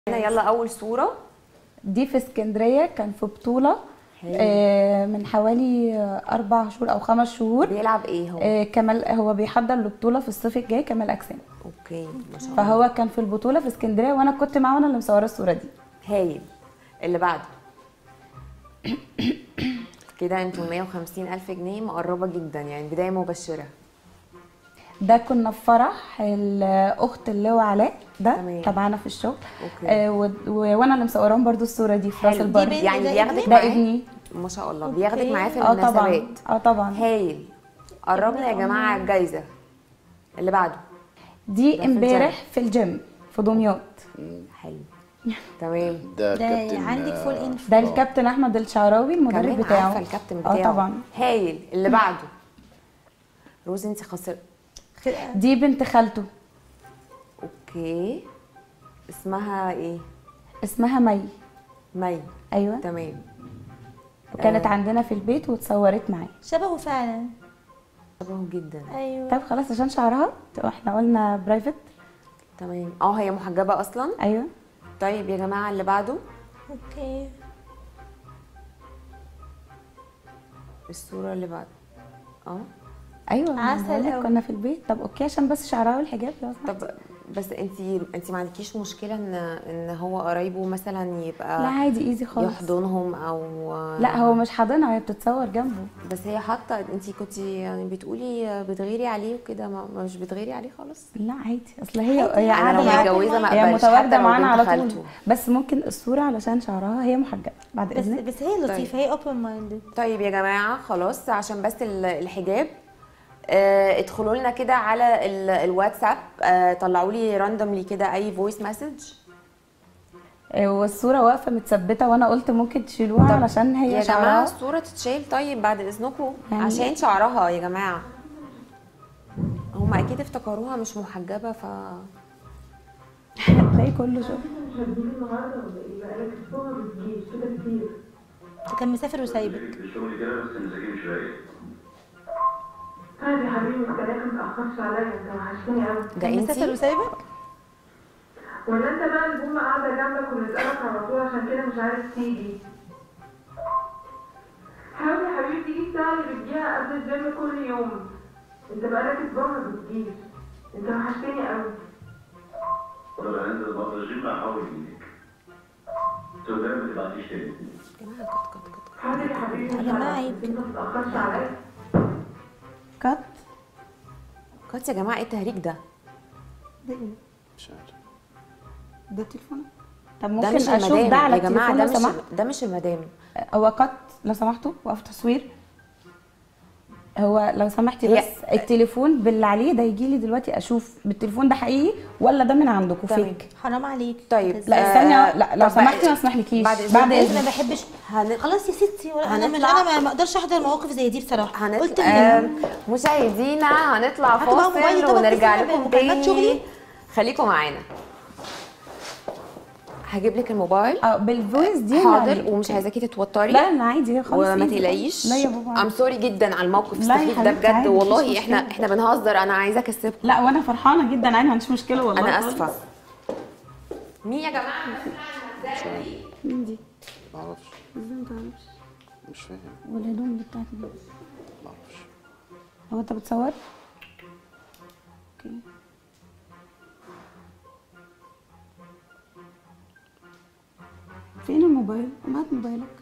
هنا يلا اول صوره دي في اسكندريه كان في بطوله حلو. آه، من حوالي آه، اربع شهور او خمس شهور بيلعب ايه هو آه، كمال هو بيحضر لبطوله في الصيف الجاي كمال اجسام اوكي ما شاء الله فهو كان في البطوله في اسكندريه وانا كنت معاه وانا اللي مصوره الصوره دي هايل اللي بعده كده انتوا 150 الف جنيه مقربه جدا يعني بدايه مبشره ده كنا في فرح الاخت اللي هو علاء ده تمام. تبعنا في الشغل اوكي آه و... و... وانا اللي مصوراهم برضو الصوره دي في راس حلو. البر دي بنت يعني ده بياخدك ابنك؟ ده معاه ابني ما شاء الله اوكي. بياخدك معاه في اه طبعا المناسبات اه طبعا هايل قربنا يا جماعه الجايزه اللي بعده ده دي في امبارح في الجيم في دمياط حلو تمام ده ده كابتن عندك فول آه، انفو ده الكابتن احمد الشعراوي المدرب كمان بتاعه عارفه الكابتن اه بتاعه طبعا هايل اللي بعده روز انت خسر دي بنت خالته اوكي اسمها ايه اسمها مي مي ايوه تمام وكانت آه. عندنا في البيت واتصورت معاه شبهه فعلا شبهه جدا ايوه طب خلاص عشان شعرها طب احنا قلنا برايفت تمام اه هي محجبه اصلا ايوه طيب يا جماعه اللي بعده اوكي الصوره اللي بعد اه ايوه ما عسل بقولك أوي. كنا في البيت طب اوكي عشان بس شعرها والحجاب لو سمحت. طب بس انت انت ما عندكيش مشكله ان ان هو قرايبه مثلا لا يبقى عادي ايزي خالص يحضنهم او لا هو مش حاضنها هي بتتصور جنبه بس هي حاطه انت كنت يعني بتقولي بتغيري عليه وكده ما ما مش بتغيري عليه خالص لا عادي اصل هي عادي، هي انا لو قاعده متجوزه ما هي اقبلش حتى متواجده لو معانا بنت على طول خالته بس ممكن الصوره علشان شعرها هي محجبه بعد بس اذنك بس هي لطيفه هي اوبن مايندد طيب يا جماعه خلاص عشان بس ال- الحجاب آه ادخلوا لنا كده على ال- الواتساب آه طلعوا لي راندوملي كده اي فويس مسج آه، والصوره واقفه متثبته وانا قلت ممكن تشيلوها طب علشان هي يا جماعه شعرها الصوره تتشال طيب بعد اذنكم يعني- عشان شعرها يا جماعه هم اكيد افتكروها مش محجبه ف هتلاقي كله شغل كان مسافر وسايبك الشغل كده بس مزاجي مش رايق طيب يا حبيبي انت ليه ما تاخرش عليا انت وحشتني قوي ده كان مسافر انتي وسايبك ولا انت بقى البومه قاعده جنبك ونسالك على طول عشان كده مش عارف تيجي حاول يا حبيبي تيجي الساعه اللي بتجيها قبل الجيم كل يوم انت بقالك اسبوع ما بتجيش انت وحشتني قوي طب انا هنزل بره الجيم احاول اجيلك سوداء ما تبعتيش تاني جماعه كت كت كت حاضر يا حبيبي يا مش جماعة عارف. عيب انت ما تتاخرش عليا كات كت يا جماعه ايه التهريج ده مش عارف ده التليفون طب ده ممكن مش اشوف المدام ده على يا جماعه التليفون ده لو مش سمحت ده مش المدام هو كات لو سمحتوا وقف تصوير هو لو سمحتي هي- بس التليفون باللي عليه ده يجي لي دلوقتي اشوف بالتليفون ده حقيقي ولا ده من عندكم تمام. فيك حرام عليك طيب بس- لا آه، استني لا لو طب سمحتي بعد- ما اسمحلكيش بعد بعد إذنك. بس ما اذنك بحبش هن... خلاص يا ستي ولا انا مش هنطلع- انا ما- ما اقدرش احضر مواقف زي دي بصراحه هنطلع قلت آه ليه مشاهدينا هنطلع هاتوا بقى موبايلي فاصل طبعا ونرجع تسمع لكم بمكالمات تاني شغلي. خليكم معانا هجيب لك الموبايل اه بالفويس دي حاضر يعني. ومش عايزاكي تتوتري لا لا عادي خالص وما easy. تقلقيش لا يا بابا ام سوري جدا على الموقف لا يا السخيف ده حبيبتي بجد عادي، والله مفيش احنا مشكلة. احنا بنهزر انا عايزه اكسبكم لا وانا فرحانه جدا عادي ما عنديش مشكله والله انا خالص. اسفه مين يا جماعه مين دي؟ ما اعرفش ازاي ما تعرفش مش فاهم والهدوم اللي بتاعتي دي ما اعرفش هو انت بتصور؟ اوكي فين الموبايل؟ ما هات موبايلك